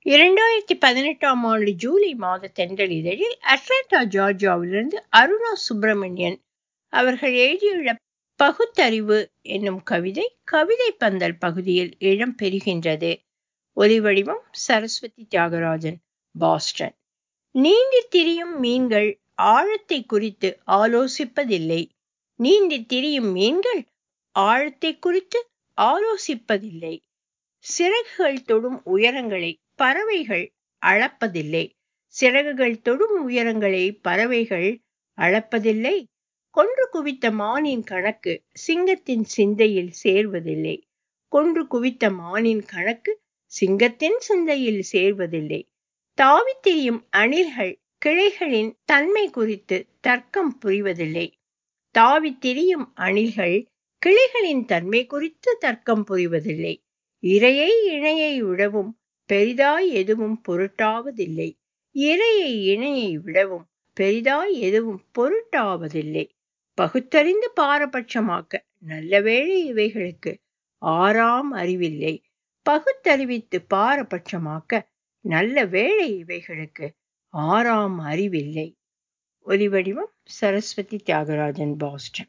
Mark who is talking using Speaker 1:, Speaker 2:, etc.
Speaker 1: இரண்டாயிரத்தி பதினெட்டாம் ஆண்டு ஜூலை மாத தென்றல் இதழில் அட்லாண்டா ஜார்ஜியாவிலிருந்து அருணா சுப்பிரமணியன் அவர்கள் எழுதியுள்ள பகுத்தறிவு என்னும் கவிதை கவிதை பந்தல் பகுதியில் இடம் பெறுகின்றது ஒலிவடிவம் சரஸ்வதி தியாகராஜன் பாஸ்டன் நீந்தி திரியும் மீன்கள் ஆழத்தை குறித்து ஆலோசிப்பதில்லை நீந்தி திரியும் மீன்கள் ஆழத்தை குறித்து ஆலோசிப்பதில்லை சிறகுகள் தொடும் உயரங்களை பறவைகள் அளப்பதில்லை சிறகுகள் தொடும் உயரங்களை பறவைகள் அளப்பதில்லை கொன்று குவித்த மானின் கணக்கு சிங்கத்தின் சிந்தையில் சேர்வதில்லை கொன்று குவித்த மானின் கணக்கு சிங்கத்தின் சிந்தையில் சேர்வதில்லை தாவித் திரியும் அணில்கள் கிளைகளின் தன்மை குறித்து தர்க்கம் புரிவதில்லை தாவித் திரியும் அணில்கள் கிளைகளின் தன்மை குறித்து தர்க்கம் புரிவதில்லை இரையை இணையை விடவும் பெரிதாய் எதுவும் பொருட்டாவதில்லை இரையை இணையை விடவும் பெரிதாய் எதுவும் பொருட்டாவதில்லை பகுத்தறிந்து பாரபட்சமாக்க நல்ல வேளை இவைகளுக்கு ஆறாம் அறிவில்லை பகுத்தறிவித்து பாரபட்சமாக்க நல்ல வேளை இவைகளுக்கு ஆறாம் அறிவில்லை ஒலிவடிவம் சரஸ்வதி தியாகராஜன் பாஸ்டன்